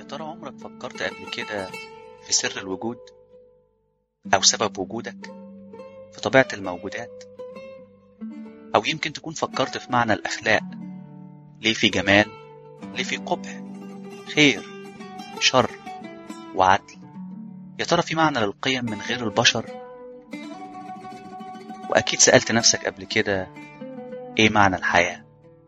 ترى عمرك فكرت قبل كده في سر الوجود أو سبب وجودك في طبيعة الموجودات أو يمكن تكون فكرت في معنى الأخلاق ليه في جمال ليه في قبح خير شر وعدل يا ترى في معنى للقيم من غير البشر وأكيد سألت نفسك قبل كده إيه معنى الحياة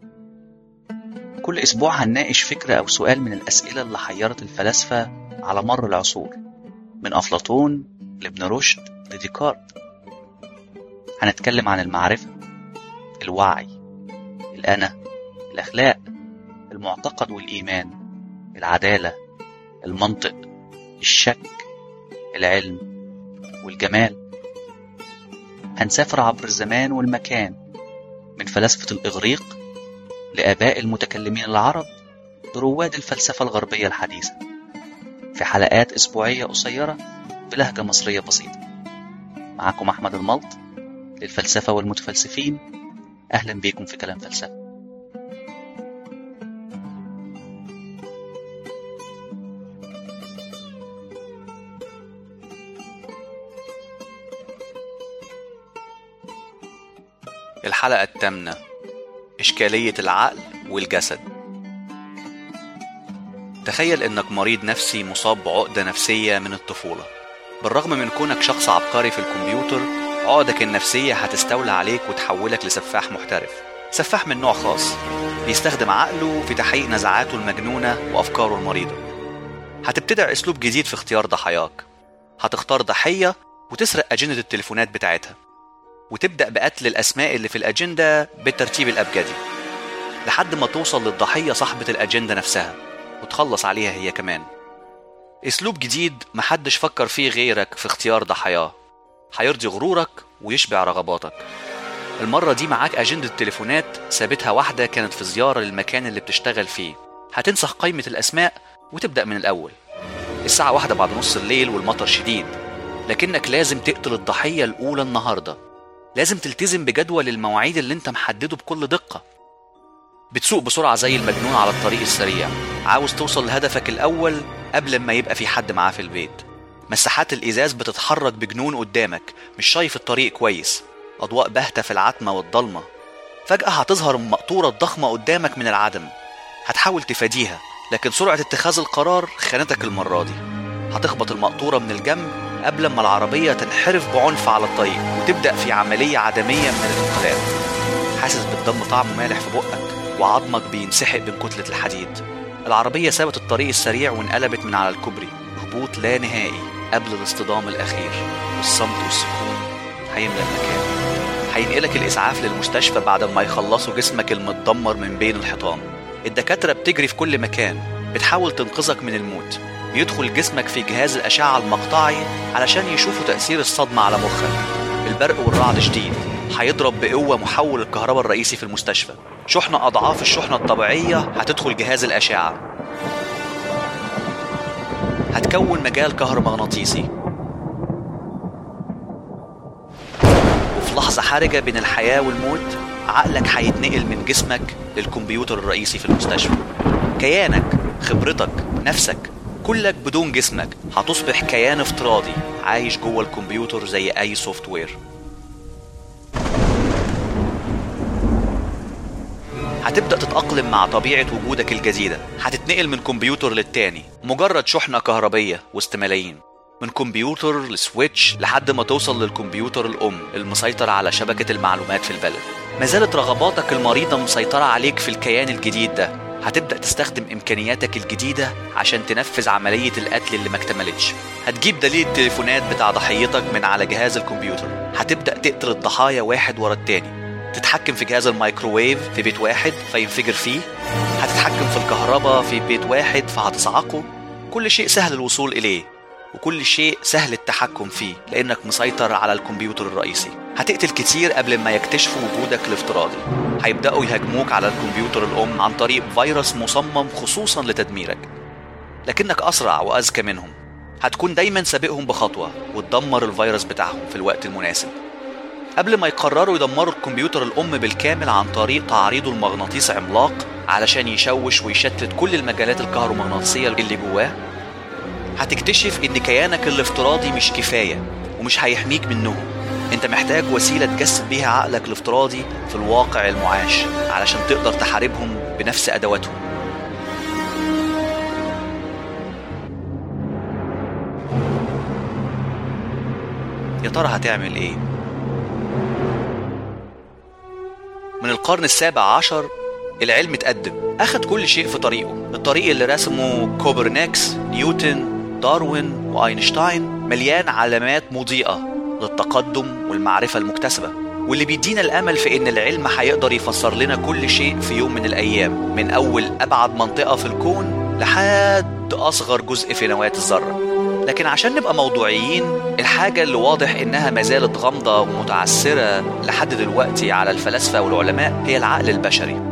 كل أسبوع هنناقش فكرة أو سؤال من الأسئلة اللي حيرت الفلاسفة على مر العصور من أفلاطون لابن رشد لديكارت هنتكلم عن المعرفة الوعي الأنا الأخلاق المعتقد والإيمان العدالة المنطق الشك العلم والجمال هنسافر عبر الزمان والمكان من فلاسفة الإغريق لآباء المتكلمين العرب لرواد الفلسفة الغربية الحديثة في حلقات أسبوعية قصيرة بلهجة مصرية بسيطة معكم أحمد الملط للفلسفة والمتفلسفين أهلا بيكم في كلام فلسفة الحلقة الثامنة إشكالية العقل والجسد تخيل إنك مريض نفسي مصاب بعقدة نفسية من الطفولة بالرغم من كونك شخص عبقري في الكمبيوتر عقدك النفسية هتستولى عليك وتحولك لسفاح محترف سفاح من نوع خاص بيستخدم عقله في تحقيق نزعاته المجنونة وأفكاره المريضة هتبتدع أسلوب جديد في اختيار ضحاياك هتختار ضحية وتسرق أجندة التليفونات بتاعتها وتبدأ بقتل الأسماء اللي في الأجندة بالترتيب الأبجدي لحد ما توصل للضحية صاحبة الأجندة نفسها وتخلص عليها هي كمان أسلوب جديد محدش فكر فيه غيرك في اختيار ضحاياه هيرضي غرورك ويشبع رغباتك المرة دي معاك أجندة تليفونات سابتها واحدة كانت في زيارة للمكان اللي بتشتغل فيه هتنسخ قائمة الأسماء وتبدأ من الأول الساعة واحدة بعد نص الليل والمطر شديد لكنك لازم تقتل الضحية الأولى النهاردة لازم تلتزم بجدول المواعيد اللي انت محدده بكل دقة بتسوق بسرعة زي المجنون على الطريق السريع عاوز توصل لهدفك الأول قبل ما يبقى في حد معاه في البيت مساحات الإزاز بتتحرك بجنون قدامك مش شايف الطريق كويس أضواء باهتة في العتمة والضلمة فجأة هتظهر المقطورة الضخمة قدامك من العدم هتحاول تفاديها لكن سرعة اتخاذ القرار خانتك المرة دي هتخبط المقطورة من الجنب قبل ما العربية تنحرف بعنف على الطريق وتبدأ في عملية عدمية من الانقلاب حاسس بالدم طعمه مالح في بقك وعظمك بينسحق بين كتلة الحديد العربية سابت الطريق السريع وانقلبت من على الكوبري هبوط لا نهائي قبل الاصطدام الأخير والصمت والسكون هيملى المكان هينقلك الإسعاف للمستشفى بعد ما يخلصوا جسمك المتدمر من بين الحيطان الدكاترة بتجري في كل مكان بتحاول تنقذك من الموت بيدخل جسمك في جهاز الأشعة المقطعي علشان يشوفوا تأثير الصدمة على مخك البرق والرعد شديد هيضرب بقوة محول الكهرباء الرئيسي في المستشفى شحنة أضعاف الشحنة الطبيعية هتدخل جهاز الأشعة هتكون مجال كهرومغناطيسي وفي لحظة حرجة بين الحياة والموت عقلك هيتنقل من جسمك للكمبيوتر الرئيسي في المستشفى كيانك خبرتك نفسك كلك بدون جسمك هتصبح كيان افتراضي عايش جوه الكمبيوتر زي اي سوفت وير هتبدأ تتأقلم مع طبيعة وجودك الجديدة هتتنقل من كمبيوتر للتاني مجرد شحنة كهربية وسط ملايين من كمبيوتر لسويتش لحد ما توصل للكمبيوتر الأم المسيطر على شبكة المعلومات في البلد ما زالت رغباتك المريضة مسيطرة عليك في الكيان الجديد ده هتبدأ تستخدم إمكانياتك الجديدة عشان تنفذ عملية القتل اللي ما اكتملتش هتجيب دليل التليفونات بتاع ضحيتك من على جهاز الكمبيوتر هتبدأ تقتل الضحايا واحد ورا التاني تتحكم في جهاز الميكروويف في بيت واحد فينفجر فيه هتتحكم في الكهرباء في بيت واحد فهتصعقه كل شيء سهل الوصول إليه وكل شيء سهل التحكم فيه لأنك مسيطر على الكمبيوتر الرئيسي هتقتل كتير قبل ما يكتشفوا وجودك الافتراضي هيبدأوا يهاجموك على الكمبيوتر الأم عن طريق فيروس مصمم خصوصا لتدميرك لكنك أسرع وأذكى منهم هتكون دايما سابقهم بخطوة وتدمر الفيروس بتاعهم في الوقت المناسب قبل ما يقرروا يدمروا الكمبيوتر الأم بالكامل عن طريق تعريضه لمغناطيس عملاق علشان يشوش ويشتت كل المجالات الكهرومغناطيسية اللي جواه هتكتشف إن كيانك الافتراضي مش كفاية ومش هيحميك منهم انت محتاج وسيلة تجسد بيها عقلك الافتراضي في الواقع المعاش علشان تقدر تحاربهم بنفس أدواتهم يا ترى هتعمل ايه؟ من القرن السابع عشر العلم اتقدم أخد كل شيء في طريقه الطريق اللي رسمه كوبرنيكس نيوتن داروين وأينشتاين مليان علامات مضيئة للتقدم والمعرفة المكتسبة واللي بيدينا الأمل في إن العلم هيقدر يفسر لنا كل شيء في يوم من الأيام من أول أبعد منطقة في الكون لحد أصغر جزء في نواة الذرة لكن عشان نبقى موضوعيين الحاجة اللي واضح إنها ما زالت غامضة ومتعثرة لحد دلوقتي على الفلاسفة والعلماء هي العقل البشري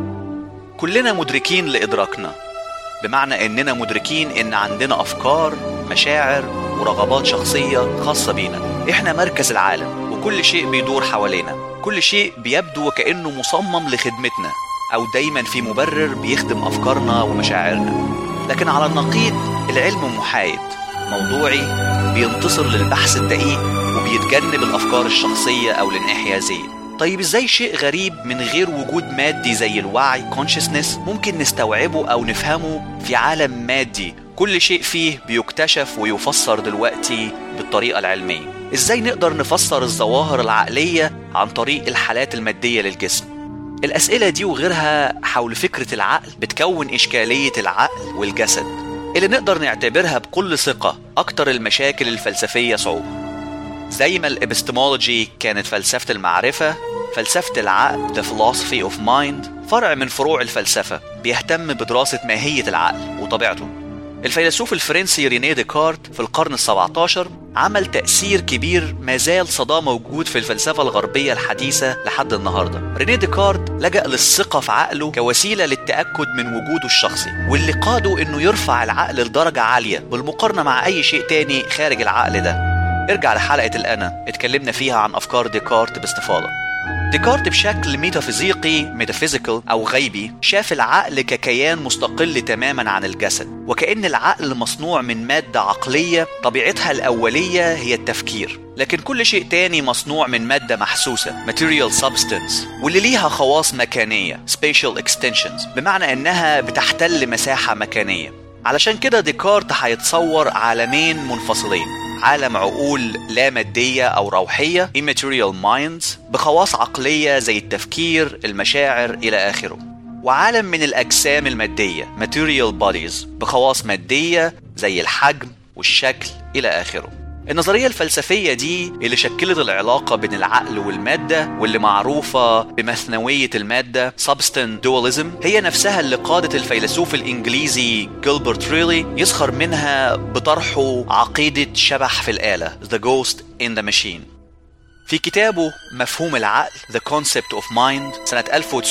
كلنا مدركين لإدراكنا بمعنى إننا مدركين إن عندنا أفكار مشاعر ورغبات شخصية خاصة بينا إحنا مركز العالم وكل شيء بيدور حوالينا كل شيء بيبدو وكأنه مصمم لخدمتنا أو دايما في مبرر بيخدم أفكارنا ومشاعرنا لكن على النقيض العلم محايد موضوعي بينتصر للبحث الدقيق وبيتجنب الأفكار الشخصية أو الانحيازية طيب ازاي شيء غريب من غير وجود مادي زي الوعي consciousness ممكن نستوعبه او نفهمه في عالم مادي كل شيء فيه بيكتشف ويفسر دلوقتي بالطريقة العلمية ازاي نقدر نفسر الظواهر العقلية عن طريق الحالات المادية للجسم الأسئلة دي وغيرها حول فكرة العقل بتكون إشكالية العقل والجسد اللي نقدر نعتبرها بكل ثقة أكتر المشاكل الفلسفية صعوبة زي ما الابستمولوجي كانت فلسفة المعرفة فلسفة العقل The Philosophy of Mind فرع من فروع الفلسفة بيهتم بدراسة ماهية العقل وطبيعته الفيلسوف الفرنسي رينيه ديكارت في القرن ال17 عمل تأثير كبير ما زال صداه موجود في الفلسفة الغربية الحديثة لحد النهاردة رينيه ديكارت لجأ للثقة في عقله كوسيلة للتأكد من وجوده الشخصي واللي قاده انه يرفع العقل لدرجة عالية بالمقارنة مع أي شيء تاني خارج العقل ده ارجع لحلقة الأنا اتكلمنا فيها عن أفكار ديكارت باستفاضة ديكارت بشكل ميتافيزيقي ميتافيزيكال أو غيبي شاف العقل ككيان مستقل تماما عن الجسد وكأن العقل مصنوع من مادة عقلية طبيعتها الأولية هي التفكير لكن كل شيء تاني مصنوع من مادة محسوسة material substance واللي ليها خواص مكانية spatial extensions بمعنى إنها بتحتل مساحة مكانية علشان كده ديكارت هيتصور عالمين منفصلين عالم عقول لا مادية أو روحية immaterial minds بخواص عقلية زي التفكير المشاعر إلى آخره وعالم من الأجسام المادية material bodies بخواص مادية زي الحجم والشكل إلى آخره النظرية الفلسفية دي اللي شكلت العلاقة بين العقل والمادة واللي معروفة بمثنوية المادة substance dualism هي نفسها اللي قادت الفيلسوف الإنجليزي جيلبرت ريلي يسخر منها بطرحه عقيدة شبح في الآلة The Ghost in the Machine في كتابه مفهوم العقل The Concept of Mind سنة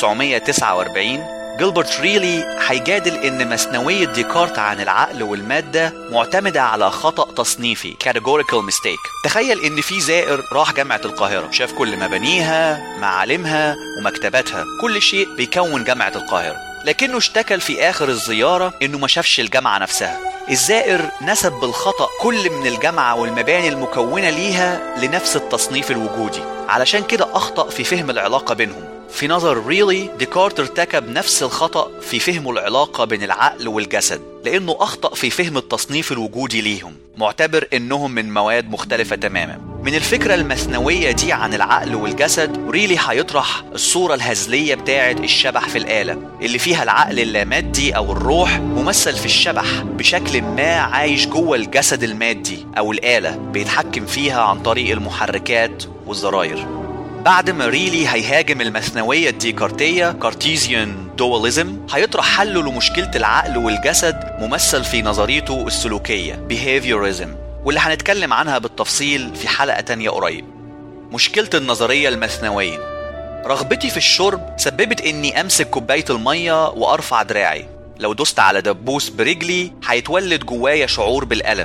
1949 جيلبرت ريلي هيجادل ان مثنوية ديكارت عن العقل والمادة معتمدة على خطأ تصنيفي categorical mistake تخيل ان في زائر راح جامعة القاهرة شاف كل مبانيها معالمها ومكتباتها كل شيء بيكون جامعة القاهرة لكنه اشتكل في اخر الزيارة انه ما شافش الجامعة نفسها الزائر نسب بالخطأ كل من الجامعة والمباني المكونة ليها لنفس التصنيف الوجودي علشان كده أخطأ في فهم العلاقة بينهم في نظر ريلي ديكارت ارتكب نفس الخطأ في فهمه العلاقة بين العقل والجسد لأنه أخطأ في فهم التصنيف الوجودي ليهم معتبر إنهم من مواد مختلفة تماما من الفكرة المثنوية دي عن العقل والجسد ريلي هيطرح الصورة الهزلية بتاعة الشبح في الآلة اللي فيها العقل اللامادي أو الروح ممثل في الشبح بشكل ما عايش جوه الجسد المادي أو الآلة بيتحكم فيها عن طريق المحركات والزراير بعد ما ريلي هيهاجم المثنوية الديكارتية كارتيزيان دواليزم هيطرح حله لمشكلة العقل والجسد ممثل في نظريته السلوكية behaviorism واللي هنتكلم عنها بالتفصيل في حلقة تانية قريب مشكلة النظرية المثنوية رغبتي في الشرب سببت اني امسك كوباية المية وارفع دراعي لو دست على دبوس برجلي هيتولد جوايا شعور بالألم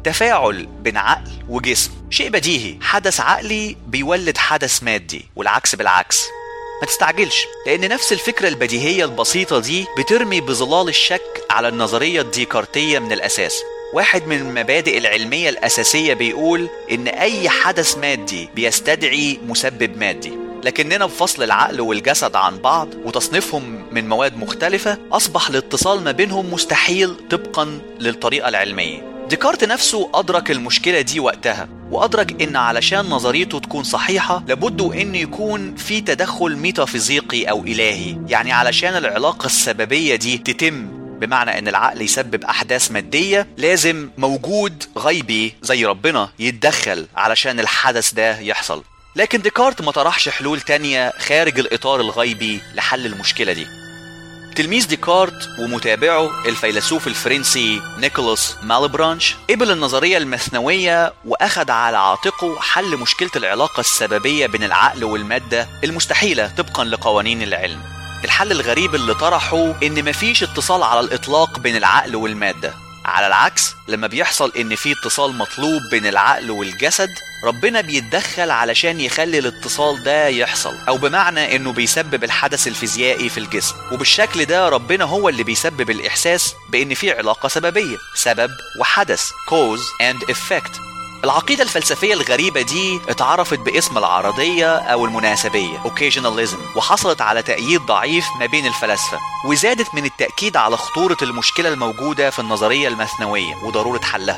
تفاعل بين عقل وجسم شيء بديهي حدث عقلي بيولد حدث مادي والعكس بالعكس ما تستعجلش لأن نفس الفكرة البديهية البسيطة دي بترمي بظلال الشك على النظرية الديكارتية من الأساس واحد من المبادئ العلمية الأساسية بيقول إن أي حدث مادي بيستدعي مسبب مادي لكننا بفصل العقل والجسد عن بعض وتصنيفهم من مواد مختلفة أصبح الاتصال ما بينهم مستحيل طبقا للطريقة العلمية ديكارت نفسه أدرك المشكلة دي وقتها وأدرك إن علشان نظريته تكون صحيحة لابد إن يكون في تدخل ميتافيزيقي أو إلهي يعني علشان العلاقة السببية دي تتم بمعنى ان العقل يسبب احداث ماديه لازم موجود غيبي زي ربنا يتدخل علشان الحدث ده يحصل لكن ديكارت ما طرحش حلول تانية خارج الاطار الغيبي لحل المشكله دي تلميذ ديكارت ومتابعه الفيلسوف الفرنسي نيكولاس مالبرانش قبل النظرية المثنوية وأخذ على عاتقه حل مشكلة العلاقة السببية بين العقل والمادة المستحيلة طبقا لقوانين العلم الحل الغريب اللي طرحه ان مفيش اتصال على الاطلاق بين العقل والماده على العكس لما بيحصل ان في اتصال مطلوب بين العقل والجسد ربنا بيتدخل علشان يخلي الاتصال ده يحصل او بمعنى انه بيسبب الحدث الفيزيائي في الجسم وبالشكل ده ربنا هو اللي بيسبب الاحساس بان في علاقه سببيه سبب وحدث cause and effect العقيدة الفلسفية الغريبة دي اتعرفت باسم العرضية أو المناسبية occasionalism وحصلت على تأييد ضعيف ما بين الفلاسفة وزادت من التأكيد على خطورة المشكلة الموجودة في النظرية المثنوية وضرورة حلها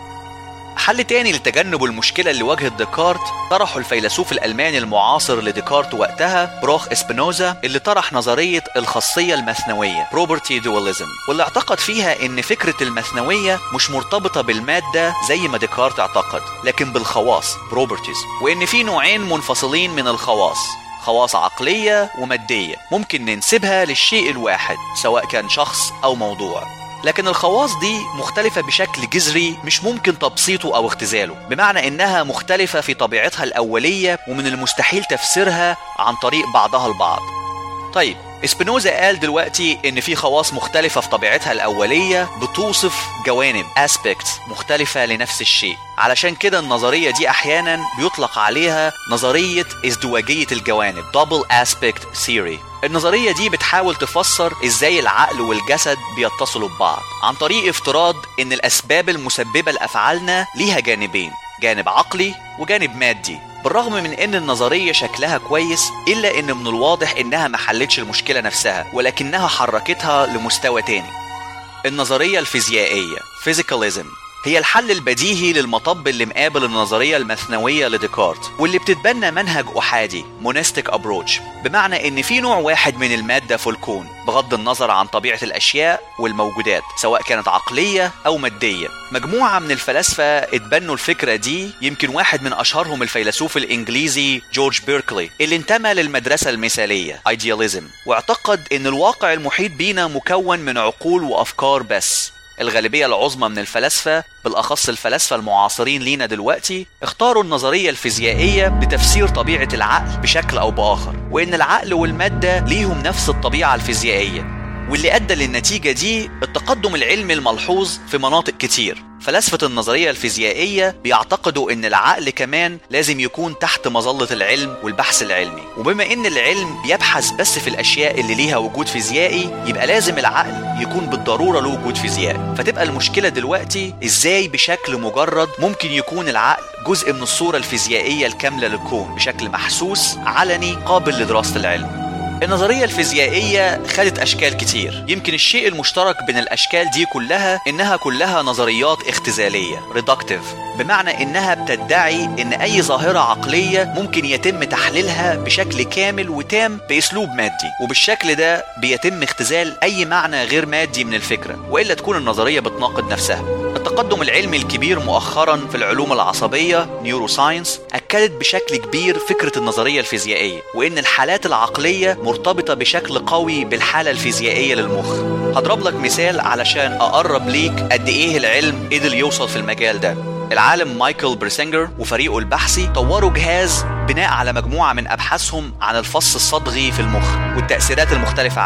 حل تاني لتجنب المشكلة اللي واجهت ديكارت طرحه الفيلسوف الألماني المعاصر لديكارت وقتها بروخ اسبينوزا اللي طرح نظرية الخاصية المثنوية property dualism واللي اعتقد فيها إن فكرة المثنوية مش مرتبطة بالمادة زي ما ديكارت اعتقد لكن بالخواص properties وإن في نوعين منفصلين من الخواص خواص عقلية ومادية ممكن ننسبها للشيء الواحد سواء كان شخص أو موضوع لكن الخواص دي مختلفة بشكل جذري مش ممكن تبسيطه أو اختزاله بمعنى إنها مختلفة في طبيعتها الأولية ومن المستحيل تفسيرها عن طريق بعضها البعض طيب اسبينوزا قال دلوقتي ان في خواص مختلفه في طبيعتها الاوليه بتوصف جوانب aspects مختلفه لنفس الشيء علشان كده النظريه دي احيانا بيطلق عليها نظريه ازدواجيه الجوانب double aspect theory النظريه دي بتحاول تفسر ازاي العقل والجسد بيتصلوا ببعض عن طريق افتراض ان الاسباب المسببه لافعالنا ليها جانبين جانب عقلي وجانب مادي بالرغم من ان النظريه شكلها كويس الا ان من الواضح انها ما حلتش المشكله نفسها ولكنها حركتها لمستوى تاني النظريه الفيزيائيه فيزيكاليزم هي الحل البديهي للمطب اللي مقابل النظرية المثنوية لديكارت واللي بتتبنى منهج أحادي مونستيك أبروتش بمعنى إن في نوع واحد من المادة في الكون بغض النظر عن طبيعة الأشياء والموجودات سواء كانت عقلية أو مادية مجموعة من الفلاسفة اتبنوا الفكرة دي يمكن واحد من أشهرهم الفيلسوف الإنجليزي جورج بيركلي اللي انتمى للمدرسة المثالية idealism واعتقد إن الواقع المحيط بينا مكون من عقول وأفكار بس الغالبية العظمى من الفلاسفة بالأخص الفلاسفة المعاصرين لينا دلوقتي اختاروا النظرية الفيزيائية لتفسير طبيعة العقل بشكل أو بآخر وإن العقل والمادة ليهم نفس الطبيعة الفيزيائية واللي أدى للنتيجة دي التقدم العلمي الملحوظ في مناطق كتير فلاسفة النظرية الفيزيائية بيعتقدوا إن العقل كمان لازم يكون تحت مظلة العلم والبحث العلمي وبما إن العلم بيبحث بس في الأشياء اللي ليها وجود فيزيائي يبقى لازم العقل يكون بالضرورة له وجود فيزيائي فتبقى المشكلة دلوقتي إزاي بشكل مجرد ممكن يكون العقل جزء من الصورة الفيزيائية الكاملة للكون بشكل محسوس علني قابل لدراسة العلم النظرية الفيزيائية خدت أشكال كتير يمكن الشيء المشترك بين الأشكال دي كلها إنها كلها نظريات اختزالية reductive بمعنى إنها بتدعي إن أي ظاهرة عقلية ممكن يتم تحليلها بشكل كامل وتام بأسلوب مادي وبالشكل ده بيتم اختزال أي معنى غير مادي من الفكرة وإلا تكون النظرية بتناقض نفسها التقدم العلمي الكبير مؤخرا في العلوم العصبية نيوروساينس أكدت بشكل كبير فكرة النظرية الفيزيائية وإن الحالات العقلية مرتبطة بشكل قوي بالحالة الفيزيائية للمخ هضرب لك مثال علشان أقرب ليك قد إيه العلم قدر يوصل في المجال ده العالم مايكل برسنجر وفريقه البحثي طوروا جهاز بناء على مجموعة من أبحاثهم عن الفص الصدغي في المخ والتأثيرات المختلفة عليه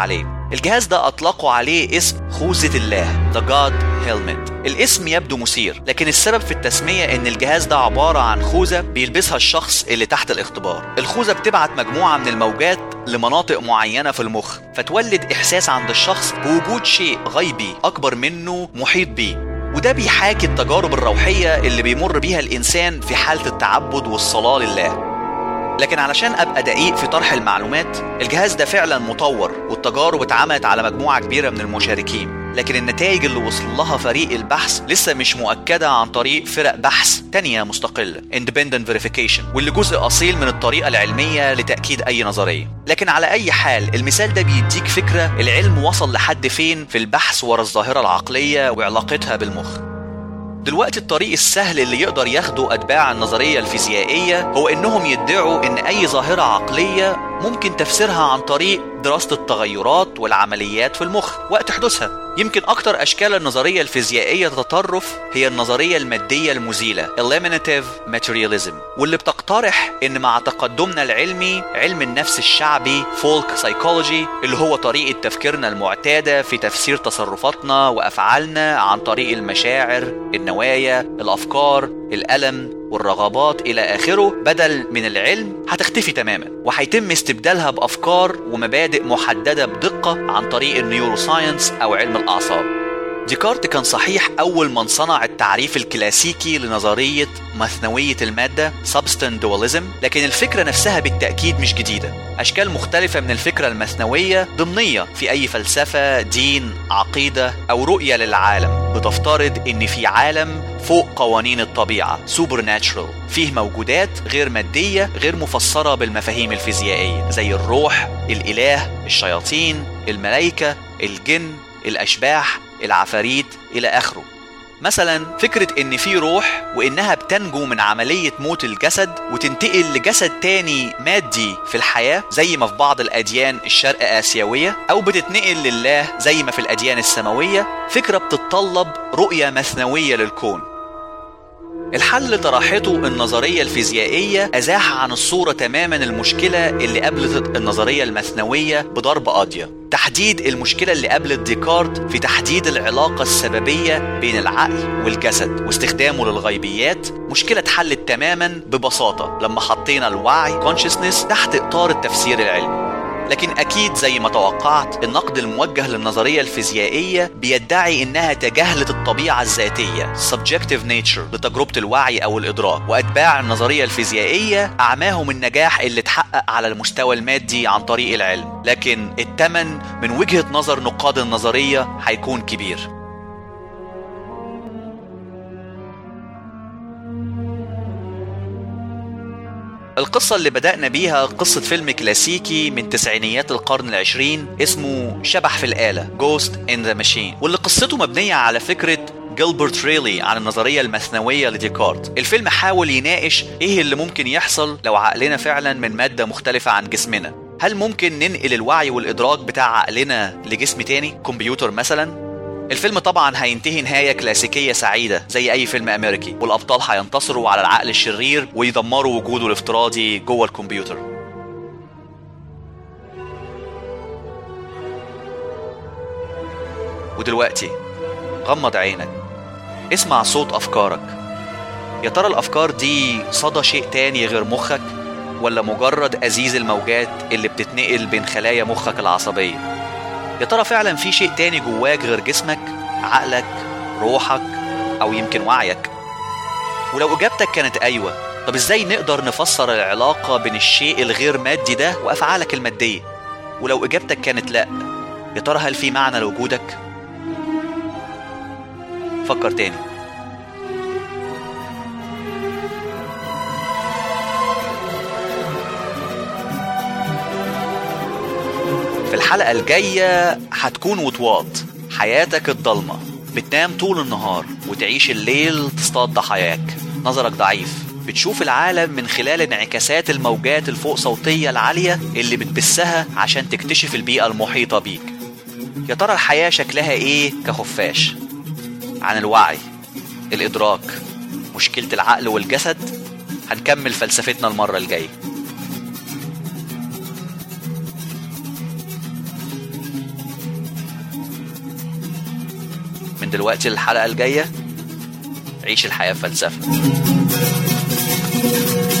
الجهاز ده أطلقوا عليه اسم خوذة الله The God Helmet الاسم يبدو مثير لكن السبب في التسمية ان الجهاز ده عبارة عن خوذة بيلبسها الشخص اللي تحت الاختبار الخوذة بتبعت مجموعة من الموجات لمناطق معينة في المخ فتولد إحساس عند الشخص بوجود شيء غيبي أكبر منه محيط بيه وده بيحاكي التجارب الروحية اللي بيمر بيها الإنسان في حالة التعبد والصلاة لله لكن علشان ابقى دقيق في طرح المعلومات الجهاز ده فعلا مطور والتجارب اتعملت على مجموعه كبيره من المشاركين لكن النتائج اللي وصل لها فريق البحث لسه مش مؤكدة عن طريق فرق بحث تانية مستقلة Independent Verification واللي جزء أصيل من الطريقة العلمية لتأكيد أي نظرية لكن على أي حال المثال ده بيديك فكرة العلم وصل لحد فين في البحث ورا الظاهرة العقلية وعلاقتها بالمخ دلوقتي الطريق السهل اللي يقدر ياخده أتباع النظرية الفيزيائية هو إنهم يدعوا إن أي ظاهرة عقلية ممكن تفسيرها عن طريق دراسة التغيرات والعمليات في المخ وقت حدوثها يمكن أكتر أشكال النظرية الفيزيائية تطرف هي النظرية المادية المزيلة Eliminative Materialism واللي بتقترح إن مع تقدمنا العلمي علم النفس الشعبي فولك سايكولوجي اللي هو طريقة تفكيرنا المعتادة في تفسير تصرفاتنا وأفعالنا عن طريق المشاعر النوايا الأفكار الألم والرغبات إلى آخره بدل من العلم هتختفي تماما وهيتم استبدالها بأفكار ومبادئ محددة بدقة عن طريق النيوروساينس أو علم الأعصاب ديكارت كان صحيح أول من صنع التعريف الكلاسيكي لنظرية مثنوية المادة Substance Dualism لكن الفكرة نفسها بالتأكيد مش جديدة أشكال مختلفة من الفكرة المثنوية ضمنية في أي فلسفة دين عقيدة أو رؤية للعالم بتفترض إن في عالم فوق قوانين الطبيعة سوبر ناتشرال فيه موجودات غير مادية غير مفسرة بالمفاهيم الفيزيائية زي الروح الإله الشياطين الملائكة الجن الأشباح العفاريت إلى آخره مثلا فكرة إن في روح وإنها بتنجو من عملية موت الجسد وتنتقل لجسد تاني مادي في الحياة زي ما في بعض الأديان الشرق آسيوية أو بتتنقل لله زي ما في الأديان السماوية فكرة بتتطلب رؤية مثنوية للكون الحل اللي طرحته النظرية الفيزيائية أزاح عن الصورة تماما المشكلة اللي قابلت النظرية المثنوية بضرب قاضية تحديد المشكلة اللي قابلت ديكارت في تحديد العلاقة السببية بين العقل والجسد واستخدامه للغيبيات مشكلة اتحلت تماما ببساطة لما حطينا الوعي consciousness تحت إطار التفسير العلمي لكن أكيد زي ما توقعت النقد الموجه للنظرية الفيزيائية بيدعي إنها تجاهلت الطبيعة الذاتية subjective nature لتجربة الوعي أو الإدراك وأتباع النظرية الفيزيائية أعماهم النجاح اللي اتحقق على المستوى المادي عن طريق العلم لكن التمن من وجهة نظر نقاد النظرية هيكون كبير القصة اللي بدأنا بيها قصة فيلم كلاسيكي من تسعينيات القرن العشرين اسمه شبح في الآلة Ghost in the Machine واللي قصته مبنية على فكرة جيلبرت ريلي عن النظرية المثنوية لديكارت الفيلم حاول يناقش ايه اللي ممكن يحصل لو عقلنا فعلا من مادة مختلفة عن جسمنا هل ممكن ننقل الوعي والإدراك بتاع عقلنا لجسم تاني كمبيوتر مثلا الفيلم طبعا هينتهي نهاية كلاسيكية سعيدة زي أي فيلم أمريكي والأبطال هينتصروا على العقل الشرير ويدمروا وجوده الافتراضي جوه الكمبيوتر ودلوقتي غمض عينك اسمع صوت أفكارك يا ترى الأفكار دي صدى شيء تاني غير مخك ولا مجرد أزيز الموجات اللي بتتنقل بين خلايا مخك العصبية يا ترى فعلا في شيء تاني جواك غير جسمك عقلك روحك او يمكن وعيك ولو اجابتك كانت ايوه طب ازاي نقدر نفسر العلاقة بين الشيء الغير مادي ده وافعالك المادية ولو اجابتك كانت لا يا ترى هل في معنى لوجودك فكر تاني في الحلقة الجاية هتكون وطواط حياتك الضلمة بتنام طول النهار وتعيش الليل تصطاد ضحاياك نظرك ضعيف بتشوف العالم من خلال انعكاسات الموجات الفوق صوتية العالية اللي بتبثها عشان تكتشف البيئة المحيطة بيك يا ترى الحياة شكلها ايه كخفاش عن الوعي الإدراك مشكلة العقل والجسد هنكمل فلسفتنا المرة الجاية ومن دلوقتي للحلقة الجاية عيش الحياة فلسفة